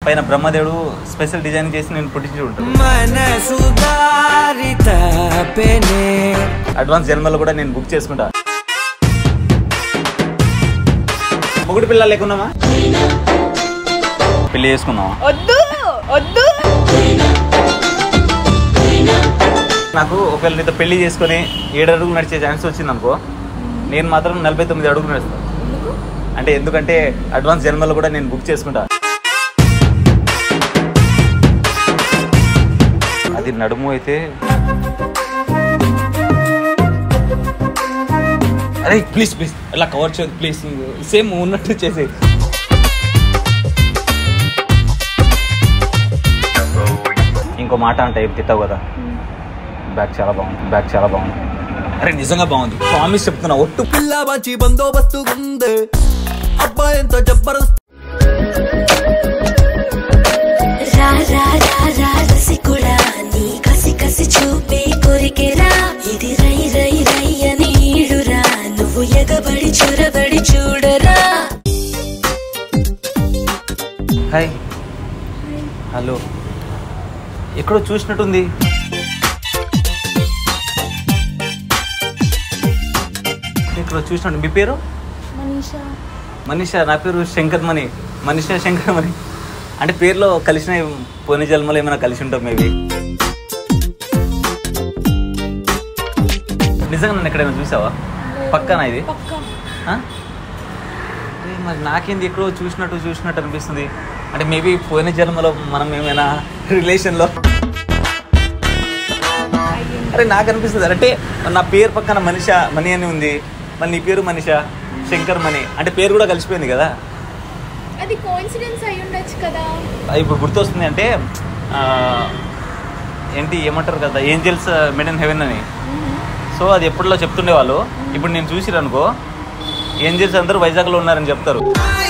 పైన బ్రహ్మదేవుడు special design చేసి నేను పుట్టించి ఉంటాను మనసు దారి తపెనే అడ్వాన్స్ జన్మలో కూడా నేను బుక్ చేసుకుంటా మొగుడు పిల్లలు లేకున్నామా పెళ్లి చేసుకున్నావా వద్దు వద్దు నాకు ఒకవేళ నీతో పెళ్లి చేసుకొని ఏడు అడుగులు నడిచే ఛాన్స్ వచ్చింది అనుకో నేను మాత్రం నలభై తొమ్మిది అడుగులు నడుస్తాను అంటే ఎందుకంటే అడ్వాన్స్ జన్మలో కూడా నేను బుక్ చేసుకుంటా అది నడుము అయితే అరే ప్లీజ్ ప్లీజ్ అలా కవర్ చేయదు ప్లీజ్ సేమ్ ఉన్నట్టు చేసే ఇంకో మాట అంటే ఏం తిట్టావు కదా బ్యాగ్ చాలా బాగుంది బ్యాగ్ చాలా బాగుంది అరే నిజంగా బాగుంది ప్రామిస్ చెప్తున్నా ఒట్టు పిల్ల మంచి బందోబస్తు ఉంది అబ్బాయి ఎంత జబర్దస్త్ రా రా రా రా రసికుడా నీ కసి కసి చూపే కోరికెరా ఇది రై రై రై అని ఈడురా నువ్వు ఎగబడి చొరబడి చూడరా హాయ్ హలో ఎక్కడో చూసినట్టుంది ఎక్కడో చూసినట్టు మీ పేరు మనీషా మనీషా నా పేరు శంకర్ మణి మనీషా శంకర్ మణి అంటే పేరులో కలిసిన పోయిన జన్మలో ఏమైనా కలిసి ఉంటాం మేబీ నిజంగా నన్ను ఎక్కడైనా చూసావా పక్కన ఇది పక్క ఆ? అరే, మరి నాకేంది ఎక్కడో చూసినట్టు చూసినట్టు అనిపిస్తుంది అంటే మేబీ పోయిన జన్మలో మనం ఏమైనా రిలేషన్లో అరే నాకు అనిపిస్తుంది అంటే నా పేరు పక్కన మనిష మణి అని ఉంది మరి నీ పేరు మనిష శంకర్ మణి అంటే పేరు కూడా కలిసిపోయింది కదా అది కోఇన్సిడెన్స్ అయి ఉండొచ్చు కదా అది ఇప్పుడు గుర్తొస్తుంది అంటే ఆ, ఏంటి ఏమంటారు కదా ఏంజల్స్ మెడ్ ఇన్ హెవెన్ అని సో అది ఎప్పటిలో చెప్తుండే వాళ్ళు ఇప్పుడు నేను చూసిరు అనుకో ఏంజల్స్ అందరూ వైజాగ్లో ఉన్నారని చెప్తారు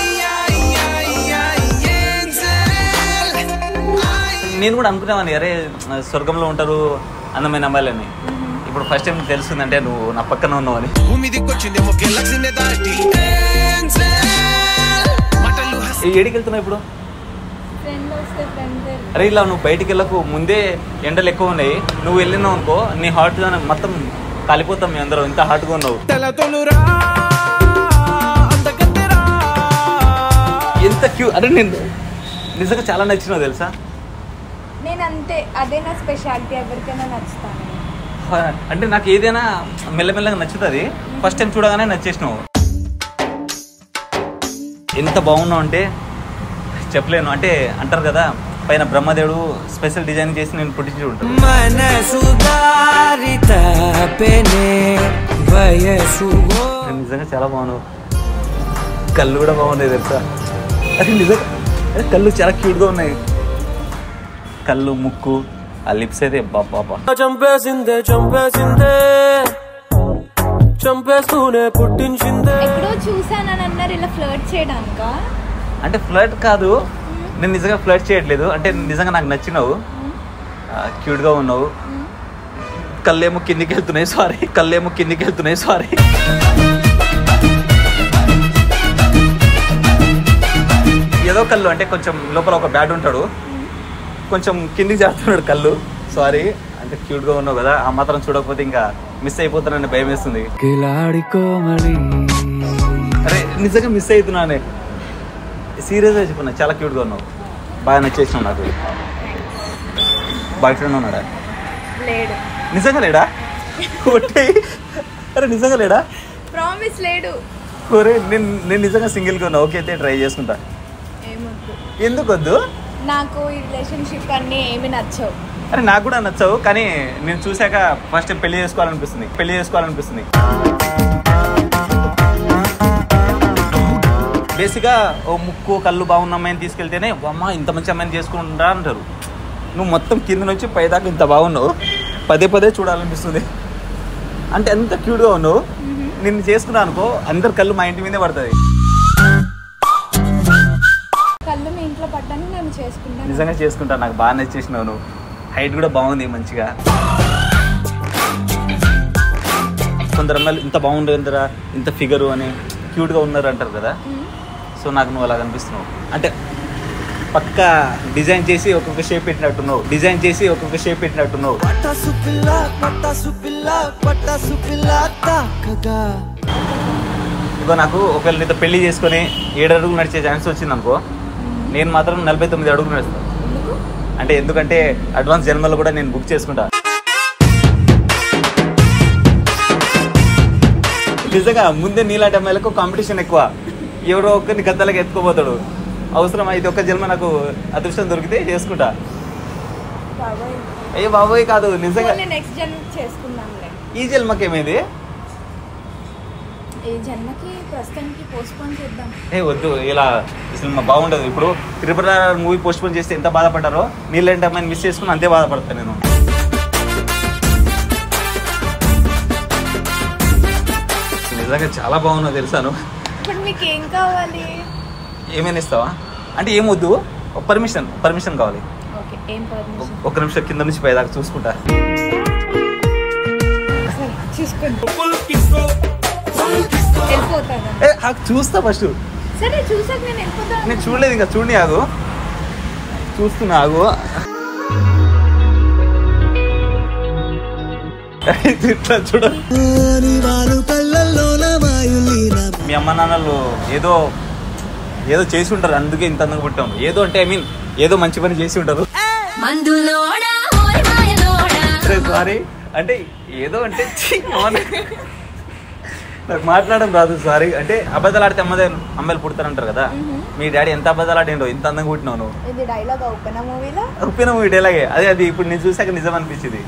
నేను కూడా అనుకునేవాడిని అరే స్వర్గంలో ఉంటారు అందమైన అమ్మాయిలని ఇప్పుడు ఫస్ట్ టైం తెలుస్తుంది అంటే నువ్వు నా పక్కన ఉన్నావని భూమి దిక్కొచ్చిందేమో గెలక్సిందే దాటి మాటలు ఏ ఏడికి వెళ్తున్నావు ఇప్పుడు ఫ్రెండ్ వస్తే ఫ్రెండ్ అరే ఇలా నువ్వు బయటికి వెళ్ళకు ముందే ఎండలు ఎక్కువ ఉన్నాయి నువ్వు వెళ్ళినావు అనుకో నీ హార్ట్ మొత్తం కాలిపోతాం మీ అందరం ఇంత హార్ట్గా ఉన్నావు తెలతొలురా అందగత్తెరా ఎంత క్యూ అరే నేను నిజంగా చాలా నచ్చినావు తెలుసా నేను అంతే అదే నా స్పెషాలిటీ ఎవరికైనా నచ్చుతాను హ, అంటే నాకు ఏదైనా మెల్లమెల్లగా నచ్చుతుంది ఫస్ట్ టైం చూడగానే నచ్చేసినావు ఎంత బాగున్నావు అంటే చెప్పలేను అంటే అంటారు కదా పైన బ్రహ్మదేవుడు స్పెషల్ డిజైన్ చేసి నేను పుట్టించి ఉంటాను మనసు దారి తపెనే వయసు నిజంగా చాలా బాగున్నావు కళ్ళు కూడా బాగున్నాయి తెలుసా అరే నిజంగా అరే కళ్ళు చాలా క్యూట్గా ఉన్నాయి కళ్ళు ముక్కు ఆ లిప్స్ అయితే బాబా చంపేసిందే చంపేసిందే చంపేస్తూనే పుట్టించిందే ఎక్కడో చూసానని అన్నారు ఇలా ఫ్లర్ట్ చేయడానిక అంటే ఫ్లర్ట్ కాదు నేను నిజంగా ఫ్లర్ట్ చేయట్లేదు అంటే నిజంగా నాకు నచ్చినావు క్యూట్గా ఉన్నావు కళ్ళేమో కిందికి వెళ్తున్నాయి సారీ కళ్ళేమో కిందికి వెళ్తున్నాయి సారీ ఏదో కళ్ళు అంటే కొంచెం లోపల ఒక బ్యాడ్ ఉంటాడు కొంచెం కిందికి చేస్తున్నాడు కళ్ళు సారీ అంటే క్యూట్గా ఉన్నావు కదా ఆ మాత్రం చూడకపోతే ఇంకా మిస్ అయిపోతానని భయం వేస్తుంది కిలాడి కోమలి అరే నిజంగా మిస్ అవుతున్నానే సీరియస్గా చెప్పున్నా చాలా క్యూట్గా ఉన్నావు బాగా నచ్చేసినావు నాకు బాయ్ ఫ్రెండ్ ఉన్నాడా లేడు నిజంగా లేడా ఒట్టే అరే నిజంగా లేడా ప్రామిస్ లేడు ఒరే నేను నేను నిజంగా సింగిల్గా ఉన్నా ఓకే అయితే ట్రై చేసుకుంటా ఏమొద్దు ఎందుకు వద్దు నాకు ఈ రిలేషన్షిప్ అన్నీ ఏమి నచ్చవు అరే నాకు కూడా నచ్చావు కానీ నేను చూశాక ఫస్ట్ పెళ్లి చేసుకోవాలనిపిస్తుంది పెళ్లి చేసుకోవాలనిపిస్తుంది బేసిక్గా ఓ ముక్కు కళ్ళు బాగున్న అమ్మాయిని తీసుకెళ్తేనే అమ్మ ఇంత మంచి అమ్మాయిని చేసుకుంటా అంటారు నువ్వు మొత్తం కింద నుంచి పైదాకా ఇంత బాగున్నావు పదే పదే చూడాలనిపిస్తుంది అంటే ఎంత క్యూట్గా ఉన్నావు నిన్ను చేసుకున్నా అనుకో అందరి కళ్ళు మా ఇంటి మీదే పడుతుంది కళ్ళు మీ ఇంట్లో పడ్డానికి నేను చేసుకుంటాను నిజంగా చేసుకుంటా నాకు బాగా నచ్చేసినావు నువ్వు హైట్ కూడా బాగుంది మంచిగా కొందరు అమ్మాయిలు ఇంత బాగుండే ఇంతరా ఇంత ఫిగరు అని క్యూట్గా ఉన్నారు అంటారు కదా సో నాకు నువ్వు అలా కనిపిస్తున్నావు అంటే పక్క డిజైన్ చేసి ఒక్కొక్క షేప్ పెట్టినట్టున్నావు డిజైన్ చేసి ఒక్కొక్క షేప్ పెట్టినట్టున్నావు పటాసు పిల్ల పటాసు పిల్ల పటాసు పిల్ల తాకగా ఇగో నాకు ఒకవేళ నీతో పెళ్లి చేసుకొని ఏడు అడుగులు నడిచే ఛాన్స్ వచ్చింది అనుకో నేను మాత్రం నలభై తొమ్మిది అడుగులు నడుస్తాను ఎందుకు అంటే ఎందుకంటే అడ్వాన్స్ జన్మలో కూడా నేను బుక్ చేసుకుంటా నిజంగా ముందే నీలాంటి అమ్మాయిలకు కాంపిటీషన్ ఎక్కువ ఎవరో ఒక్కరిని గద్దలకి ఎత్తుకోపోతాడు అవసరం అయితే ఒక్క జన్మ నాకు అదృష్టం దొరికితే చేసుకుంటా బాబాయ్ ఏ బాబోయ్ కాదు నిజంగా నెక్స్ట్ జన్మ చేసుకుందాంలే ఈ జన్మకి ఏమైంది ఈ జన్మకి ప్రస్తుతానికి పోస్ట్పోన్ చేద్దాం ఏ వద్దు ఇలా అసలు మా బాగుండదు ఇప్పుడు త్రిపుర మూవీ పోస్ట్ పోన్ చేస్తే ఎంత బాధపడ్డారో నీళ్ళంటే అమ్మాయిని మిస్ చేసుకుని అంతే బాధపడతాను నేను నిజంగా చాలా బాగున్నావు తెలుసాను ఇప్పుడు మీకు ఏం కావాలి ఏమైనా ఇస్తావా అంటే ఏం వద్దు పర్మిషన్ పర్మిషన్ కావాలి ఓకే ఏం పర్మిషన్ ఒక నిమిషం కింద నుంచి పైదాకా చూసుకుంటా సరే చూసుకోండి వెళ్ళిపోతాను ఏ నాకు చూస్తా ఫస్ట్ సరే చూసాక నేను వెళ్ళిపోతాను నేను చూడలేదు ఇంకా చూడని ఆగు చూస్తున్నా ఆగు ఇట్లా చూడ నీ వారు కళ్ళల్లోన వాయులీన మీ అమ్మ నాన్నలు ఏదో ఏదో చేసి ఉంటారు అందుకే ఇంత అందంగా పుట్టాము ఏదో అంటే ఐ మీన్ ఏదో మంచి పని చేసి ఉంటారు మందులోడా ఓయ్ మాయలోడా సారీ అంటే ఏదో అంటే ఛీ, అవును. నాకు మాట్లాడడం రాదు సారీ అంటే అబద్ధాలు ఆడితే అమ్మదే అమ్మాయిలు పుడతారంటారు కదా మీ డాడీ ఎంత అబద్ధాలు ఆడిండో ఇంత అందంగా పుట్టినావు నువ్వు ఇది డైలాగ్ అవుపన మూవీలో ఉప్పిన మూవీ డైలాగే అదే అది ఇప్పుడు నేను చూసాక నిజం అనిపించింది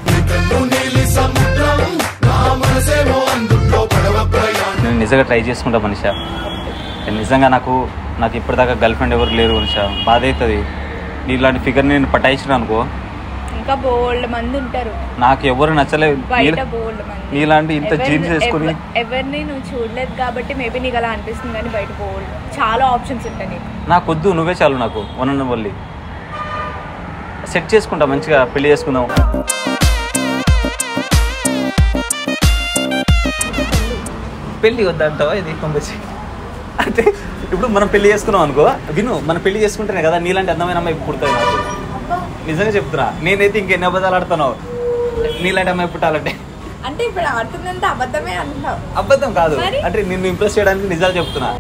నేను నిజంగా ట్రై చేసుకుంటా మనిషా కానీ నిజంగా నాకు నాకు ఇప్పటిదాకా గర్ల్ ఫ్రెండ్ ఎవరు లేరు మనిషా బాధ అవుతుంది నీలాంటి ఫిగర్ నేను పటాయించిన అనుకో ఇంకా బోల్డ్ మంది ఉంటారు నాకు ఎవరు నచ్చలేదు బయట బోల్డ్ మంది నీలాంటి ఇంత ఎవరిని- జీన్స్ వేసుకొని ఎవ- ఎవరిని నువ్వు చూడలేదు కాబట్టి మేబీ నీకు అలా అనిపిస్తుంది కానీ బయట బోల్డ్ చాలా ఆప్షన్స్ ఉంటాయి నీకు నాకు వద్దు నువ్వే చాలు నాకు వన్ వల్లి సెట్ చేసుకుంటా మంచిగా పెళ్లి చేసుకుందాం పెళ్లి వద్దంటావా ఇది పంపించి అంటే ఇప్పుడు మనం పెళ్లి చేసుకున్నాం అనుకో విను మనం పెళ్లి చేసుకుంటేనే కదా నీలాంటి అందమైన అమ్మాయి పుడుతుంది నాకు నిజంగా చెప్తున్నా నేనైతే ఇంకెన్ని అబద్ధాలు ఆడుతాను నీలాంటి అమ్మాయి పుట్టాలంటే అంటే ఇప్పుడు ఆడుతుందంటే అబద్ధమే అంటావు అబద్ధం కాదు మరి? అంటే నిన్ను ఇంప్రెస్ చేయడానికి నిజాలు చెప్తున్నా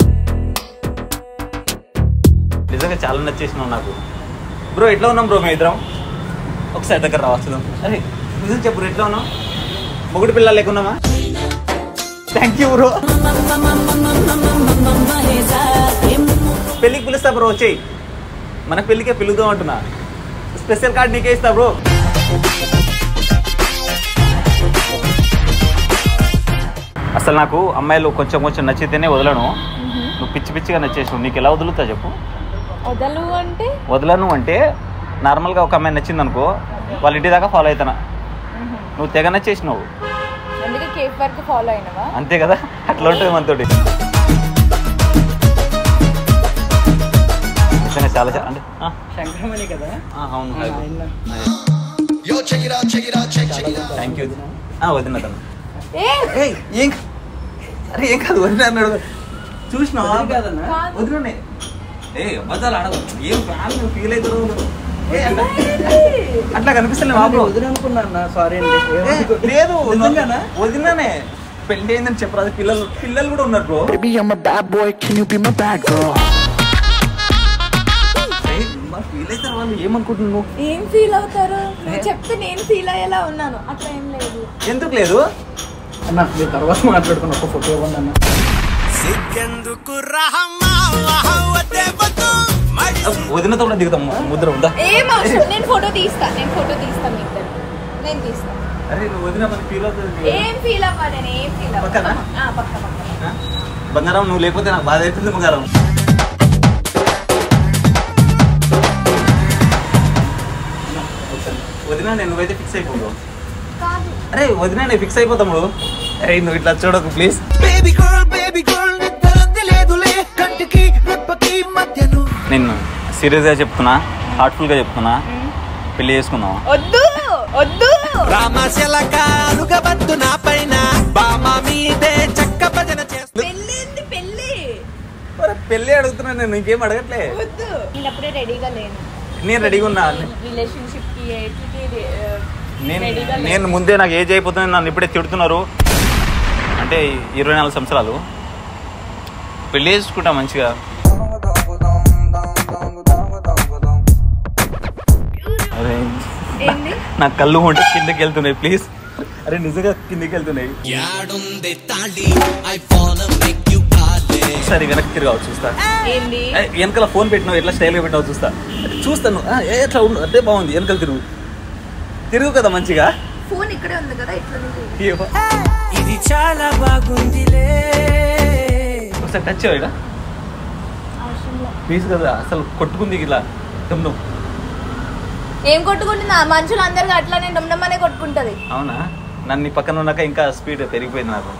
నిజంగా చాలా నచ్చేసినావు నాకు బ్రో ఎట్లా ఉన్నాం బ్రో మేము ఇద్దరం ఒకసారి దగ్గర రావచ్చు అరే నిజం చెప్పు ఎట్లా ఉన్నాం మొగుడు పిల్లలు లేకున్నామా థ్యాంక్ యూ బ్రో పెళ్ళికి పిలుస్తా బ్రో వచ్చేయి మన పెళ్ళికే పిలుద్దాం అంటున్నా స్పెషల్ కార్డ్ నీకే ఇస్తా బ్రో అసలు నాకు అమ్మాయిలు కొంచెం కొంచెం నచ్చితేనే వదలను నువ్వు పిచ్చి పిచ్చిగా నచ్చేసావు నీకు ఎలా వదులుతా చెప్పు వదలు అంటే వదలను అంటే నార్మల్గా ఒక అమ్మాయి నచ్చింది అనుకో వాళ్ళ ఇంటి దాకా ఫాలో అవుతానా నువ్వు తెగ నచ్చేసినావు అందుకే కేఫ్ వరకు ఫాలో అయినవా అంతే కదా అట్లా ఉంటుంది మనతోటి నిజంగా చాలా చాలా అంటే ఆ, శంకరమణి కదా ఆ, అవును ఆయన థ్యాంక్ యూ వదిన తను ఏ ఏయ్, ఏం అరే ఏం కాదు వదిన అన్నాడు చూసినా వదిన కాదన్నా? కాదు. వదిలనే ఏ అబద్ధాలు ఆడవు ఏం ఫ్యాన్ నువ్వు ఫీల్ అవుతారు అట్లా కనిపిస్తలే మా బ్రో వదిన అనుకున్నా సారీ అండి ఏ, లేదు నిజంగానా? వదిననే పెళ్లి అయిందని చెప్పరాదు పిల్లలు పిల్లలు కూడా ఉన్నారు bro Baby, I'm a bad boy. Can you be my bad girl? Feel అవుతారు వాళ్ళు ఏమనుకుంటున్నావు నువ్వు? ఏం ఫీల్ అవుతారు నువ్వు చెప్తే నేను ఫీల్ అయ్యేలా ఉన్నాను అట్లా ఏం లేదు ఎందుకు లేదు అన్న మీరు తర్వాత మాట్లాడుకున్న ఒక ఫోటో ఇవ్వండి అన్న వదినతో కూడా దిగుతాం ముద్ర ఉందా ఏం అవసరం నేను ఫోటో తీస్తా నేను ఫోటో తీస్తా మీ ఇద్దరు నేను తీస్తా అరే నువ్వు వదిన మన ఫీల్ అవుతుంది ఏం ఫీల్ అవ్వ నేను ఏం ఫీల్ అవ్వ పక్కనా? ఆ, పక్క పక్క ఆ? బంగారం నువ్వు లేకపోతే నాకు బాధ అవుతుంది బంగారం వదిన నేను నువ్వైతే ఫిక్స్ అయిపోదు కాదు అరే వదిన నేను ఫిక్స్ అయిపోతాము అరే నువ్వు ఇట్లా చూడకు please Baby girl, baby girl, నిద్రంది లేదులే కంటికి రెప్పకి మధ్యను నేను సీరియస్గా చెప్తున్నా హార్ట్ఫుల్గా చెప్తున్నా పెళ్లి చేసుకుందాం వద్దు వద్దు రామశలకాలుగబద్దు నా పైన బామ మీదే చక్క భజన చేస్తూ పెళ్ళి ఏంది పెళ్ళి మరి పెళ్ళి అడుగుతున్నా నేను ఇంకేం అడగట్లే వద్దు నేను అప్పుడే రెడీగా లేను నేను రెడీగా ఉన్నా రిలేషన్షిప్ కి ఎయిట్కి నేను రెడీగా నేను ముందే నాకు ఏజ్ అయిపోతుంది నన్ను ఇప్పుడే తిడుతున్నారు అంటే ఇరవై నాలుగు సంవత్సరాలు పెళ్ళి చేసుకుంటా మంచిగా అరే ఏంది నా కళ్ళు ఉంటే కిందకి వెళ్తున్నాయి ప్లీజ్ అరే నిజంగా కిందకి వెళ్తున్నాయి సరే వెనక్కి తిరగావు చూస్తా ఏంది ఏ, వెనకాల ఫోన్ పెట్టినావు ఎట్లా స్టైల్గా పెట్టినావు చూస్తా చూస్తాను ఆ, ఏ, ఎట్లా ఉండు అదే బాగుంది వెనకాల తిరుగు తిరుగు కదా మంచిగా ఫోన్ ఇక్కడే ఉంది కదా ఇట్లా నువ్వు ఏవో. ఇది చాలా బాగుందిలే ఒకసారి టచ్ అయ్యాడా ప్లీజ్ కదా అసలు కొట్టుకుంది ఇలా దమ్ను ఏం కొట్టుకుంటుంది ఆ మనుషులు అందరు అట్లానే డమ్మనే కొట్టుకుంటది అవునా నన్ను నీ పక్కన ఉన్నాక ఇంకా స్పీడ్ పెరిగిపోయింది నాకు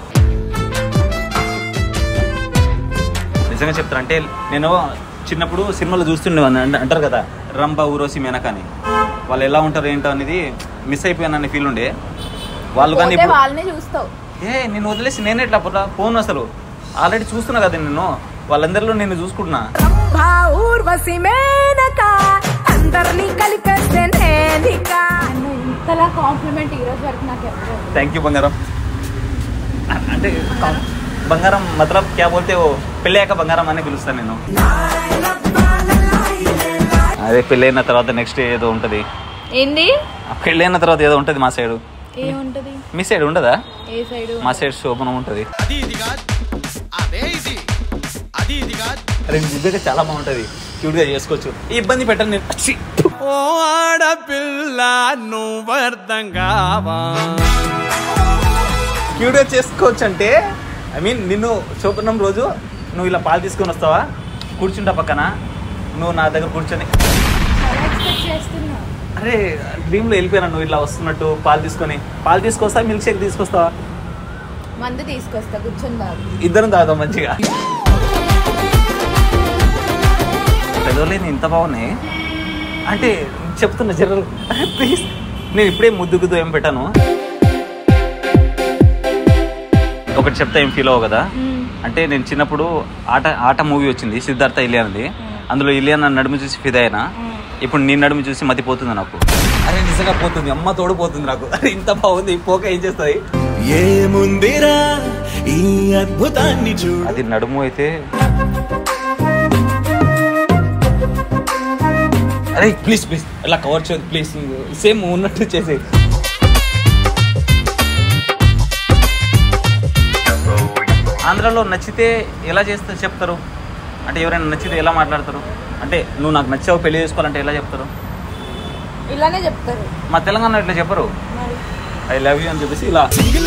నిజంగా చెప్తాను అంటే నేను చిన్నప్పుడు సినిమాలు చూస్తుండేవాడిని అంట- అంటారు కదా రంభ ఊరోసి మేనక అని వాళ్ళు ఎలా ఉంటారు ఏంటో అనేది మిస్ అయిపోయానని ఫీల్ ఉండే వాళ్ళు కానీ పోతే ఇప్పుడు వాళ్ళనే చూస్తావు ఏ నేను వదిలేసి నేనే ఎట్లా పోతా ఫోన్ అసలు ఆల్రెడీ చూస్తున్నా కదా నేను వాళ్ళందరిలో నేను చూసుకుంటున్నా ఊర్వశి మేనక అందరినీ కలిపేస్తే నేనిక అన్న ఇంతలా కాంప్లిమెంట్ ఈ రోజు వరకు నాకు ఎవరు థ్యాంక్ యూ బంగారం అంటే బంగారం మతలబ్ క్యా బోల్తే ఓ పెళ్ళాక బంగారం అని పిలుస్తాను నేను అదే పెళ్ళైన తర్వాత నెక్స్ట్ ఏదో ఉంటుంది ఏంది ఆ పెళ్ళైన తర్వాత ఏదో ఉంటుంది మా సైడ్ ఏముంటది మీ సైడ్ ఉండదా ఏ సైడ్ మా సైడ్ శోభనం ఉంటుంది అరే నిజంగా చాలా బాగుంటుంది క్యూట్గా చేసుకోవచ్చు ఈ ఇబ్బంది పెట్టను నేను ఛీ! ఓ ఆడపిల్ల నువ్వు అర్థం కావా క్యూట్గా చేసుకోవచ్చు అంటే ఐ మీన్ నిన్ను శోభనం రోజు నువ్వు ఇలా పాలు తీసుకొని వస్తావా కూర్చుంటా పక్కన నువ్వు నా దగ్గర కూర్చొని చాలా ఎక్స్పెక్ట్ చేస్తున్నా అరే డ్రీమ్లో వెళ్ళిపోయినా నువ్వు ఇట్లా వస్తున్నట్టు పాలు తీసుకొని పాలు తీసుకొస్తా మిల్క్ షేక్ తీసుకొస్తావా మందు తీసుకొస్తా కూర్చొని బాగు ఇద్దరం తాగుదాం మంచిగా పెదవులేని ఇంత బాగున్నాయి అంటే చెప్తున్నా జనరల్ ప్లీజ్ నేను ఇప్పుడే ముద్దు గుద్దు ఏం పెట్టాను ఒకటి చెప్తా ఏం ఫీల్ అవ్వవు కదా అంటే నేను చిన్నప్పుడు ఆట ఆట మూవీ వచ్చింది సిద్ధార్థ ఇలియానది అందులో ఇలియాన నడుము చూసి ఫిదా అయినా ఇప్పుడు నీ నడుము చూసి మతిపోతుంది నాకు అరే నిజంగా పోతుంది అమ్మ తోడు పోతుంది నాకు అరే ఇంత బాగుంది పోక ఏం చేస్తుంది ఏముందిరా ఈ అద్భుతాన్ని చూడు అది నడుము అయితే అరే ప్లీజ్ ప్లీజ్ ఇలా కవర్ చేయదు ప్లీజ్ సేమ్ ఉన్నట్టు చేసే ఆంధ్రాలో నచ్చితే ఎలా చేస్తారు చెప్తారు అంటే ఎవరైనా నచ్చితే ఎలా మాట్లాడతారు అంటే నువ్వు నాకు నచ్చావు పెళ్లి చేసుకోవాలంటే ఎలా చెప్తారు ఇలానే చెప్తారు మా తెలంగాణ ఇట్లా చెప్పరు మరి ఐ లవ్ యూ అని చెప్పేసి ఇలా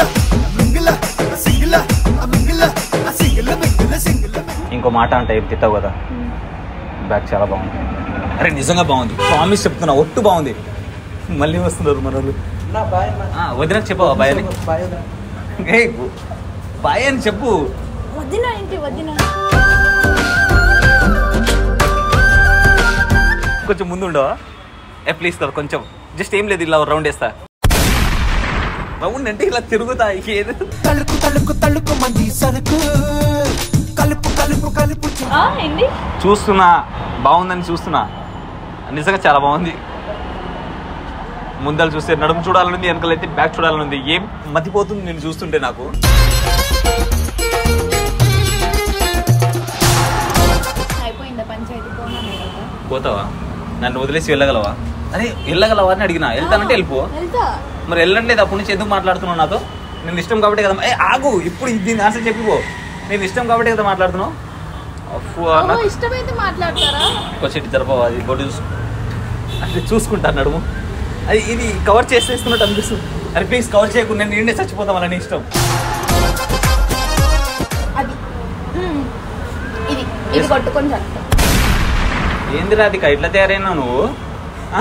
ఇంకో మాట అంటే ఏం తిట్టావు కదా బ్యాగ్ చాలా బాగుంది అరే నిజంగా బాగుంది ప్రామిస్ చెప్తున్నా ఒట్టు బాగుంది మళ్ళీ వస్తున్నారు మన వాళ్ళు నా బాయ్ నా ఆ, వదినకు చెప్పవా బాయ్ అని బాయ్ వదినా. ఏయ్, బాయ్ అని చెప్పు వద్దిన ఏంటి వద్దిన కొంచెం ముందు ఉండవా ఏ ప్లీజ్ సార్ కొంచెం జస్ట్ ఏం లేదు ఇలా రౌండ్ వేస్తా రౌండ్ అంటే ఇలా తిరుగుతా ఏది తలుకు తలుకు తలుకు మంది సరుకు కలుపు కలుపు కలుపు చూ- ఏంది చూస్తున్నా బాగుందని చూస్తున్నా నిజంగా చాలా బాగుంది ముందర చూస్తే నడుము చూడాలనుంది వెనకాలైతే బ్యాక్ చూడాలనుంది ఏం మతిపోతుంది నేను చూస్తుంటే నాకు అయిపోయిందా పంచాయతీ పోనా పోతావా నన్ను వదిలేసి వెళ్ళగలవా అరే వెళ్ళగలవా అని అడిగినా వెళ్తానంటే వెళ్ళిపో వెళ్తా మరి వెళ్ళట్లేదు అప్పటి నుంచి ఎందుకు మాట్లాడుతున్నావు నాతో నేను ఇష్టం కాబట్టి కదా ఏ ఆగు ఇప్పుడు దీని ఆన్సర్ చెప్పిపో నేను ఇష్టం కాబట్టి కదా మాట్లాడుతున్నావు అఫ్ఫు, ఓహో, నాకు ఇష్టమైతే మాట్లాడతారా కొంచెం జరపవా అది బొడ్డు చూసు అంటే చూసుకుంటాను నడుము అది ఇది కవర్ చేసేస్తున్నట్టు అనిపిస్తుంది అరే ప్లీజ్ కవర్ చేయకుండా నేను నిండే చచ్చిపోతాం అలా నీ ఇష్టం అది మ్మ్. ఇది ఇది కొట్టుకొని చదువుతా ఏంది రాధిక ఇట్లా తయారైనా నువ్వు ఆ?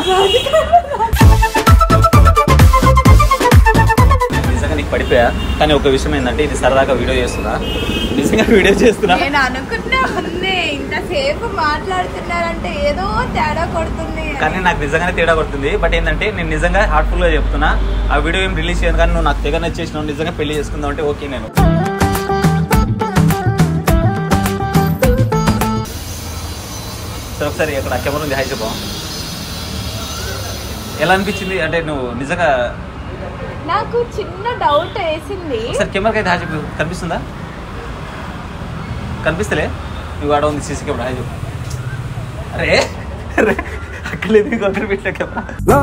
నిజంగా నీకు పడిపోయా కానీ ఒక విషయం ఏంటంటే ఇది సరదాగా వీడియో చేస్తున్నా నిజంగా వీడియో చేస్తున్నా నేను అనుకున్నా ఉంది ఇంతసేపు మాట్లాడుతున్నారంటే ఏదో తేడా కొడుతుంది అని. కానీ నాకు నిజంగానే తేడా కొడుతుంది బట్ ఏంటంటే నేను నిజంగా హార్ట్ఫుల్ గా చెప్తున్నా ఆ వీడియో ఏం రిలీజ్ చేయను కానీ నువ్వు నాకు తెగ నచ్చేసినావు నిజంగా పెళ్లి చేసుకుందాం అంటే ఓకే నేను సరే ఒకసారి అక్కడ కెమెరా ఉంది హాయ్ చెప్పు ఎలా అనిపించింది అంటే నువ్వు నిజంగా నాకు చిన్న డౌట్ వేసింది ఒకసారి కెమెరాకి అయితే హాయ్ చెప్పు కనిపిస్తుందా కనిపిస్తలే నువ్వు ఆడ ఉంది సీసీ కెమెరా హాయ్ చెప్పు అరే అరే అక్కడ ఎందుకు అక్కడ పెట్టా కెమెరా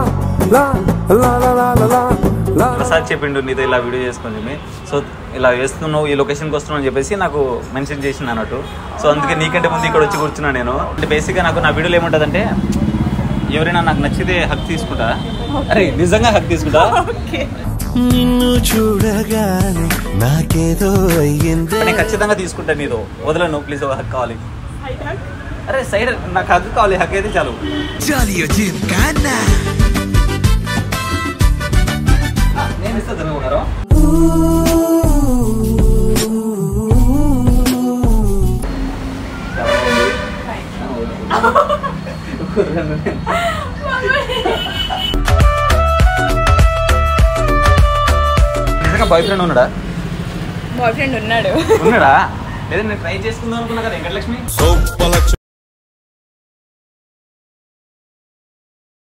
ప్రసాద్ చెప్పిండు నీతో ఇలా వీడియో చేసుకొని సో ఇలా వేస్తున్నావు ఈ లొకేషన్కి వస్తున్నావు అని చెప్పేసి నాకు మెన్షన్ చేసింది అన్నట్టు సో అందుకే నీకంటే ముందు ఇక్కడ వచ్చి కూర్చున్నా నేను అంటే బేసిక్గా నాకు నా వీడియోలో ఏముంటుందంటే ఎవరైనా నాకు నచ్చితే హక్ తీసుకుంటా అరే నిజంగా హక్ తీసుకుంటా నిన్ను చూడగానే నాకేదో అయ్యింది నేను ఖచ్చితంగా తీసుకుంటా నీతో వదలను ప్లీజ్ హక్ కావాలి అరే సైడ్ నాకు హక్ కావాలి హక్ అయితే చాలు చాలియో చిమ్కానా ఆ, నేను ఇస్తా అనుకున్నారా నిజంగా బాయ్ ఫ్రెండ్ ఉన్నాడా బాయ్ ఫ్రెండ్ ఉన్నాడు ఉన్నాడా లేదా నేను ట్రై చేసుకుందాం అనుకున్నా కదా వెంకటలక్ష్మి సొప్ప